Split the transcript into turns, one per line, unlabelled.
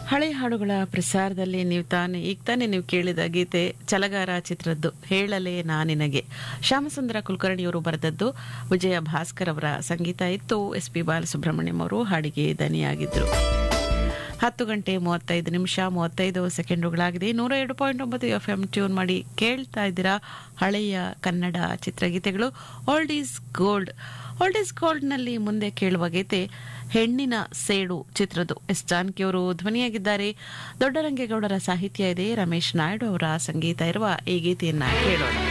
ಹಳೆ ಹಾಡುಗಳ ಪ್ರಸಾರದಲ್ಲಿ ನೀವು ತಾನೇ ಈಗ ತಾನೇ ನೀವು ಕೇಳಿದ ಗೀತೆ ಚಲಗಾರ ಚಿತ್ರದ್ದು ಹೇಳಲೇ ನಾನಿನಗೆ ಶ್ಯಾಮಸುಂದರ ಕುಲಕರ್ಣಿಯವರು ಬರೆದದ್ದು ವಿಜಯ ಭಾಸ್ಕರ್ ಅವರ ಸಂಗೀತ ಇತ್ತು ಎಸ್ ಪಿ ಬಾಲಸುಬ್ರಹ್ಮಣ್ಯಂ ಅವರು ಹಾಡಿಗೆ ದನಿಯಾಗಿದ್ದರು ಹತ್ತು ಗಂಟೆ ಮೂವತ್ತೈದು ನಿಮಿಷ ಮೂವತ್ತೈದು ಸೆಕೆಂಡುಗಳಾಗಿದೆ ನೂರ ಎರಡು ಪಾಯಿಂಟ್ ಒಂಬತ್ತು ಎಫ್ ಎಂ ಟ್ಯೂನ್ ಮಾಡಿ ಕೇಳ್ತಾ ಇದ್ದೀರಾ ಹಳೆಯ ಕನ್ನಡ ಚಿತ್ರಗೀತೆಗಳು old is gold old is ಗೋಲ್ಡ್ನಲ್ಲಿ ಮುಂದೆ ಕೇಳುವ ಗೀತೆ ಹೆಣ್ಣಿನ ಸೇಡು ಚಿತ್ರದ್ದು ಎಸ್ ಜಾನಕಿಯವರು ಧ್ವನಿಯಾಗಿದ್ದಾರೆ ದೊಡ್ಡರಂಗೇಗೌಡರ ಸಾಹಿತ್ಯ ಇದೆ ರಮೇಶ್ ನಾಯ್ಡು ಅವರ ಸಂಗೀತ ಇರುವ ಈ ಗೀತೆಯನ್ನ ಕೇಳೋಣ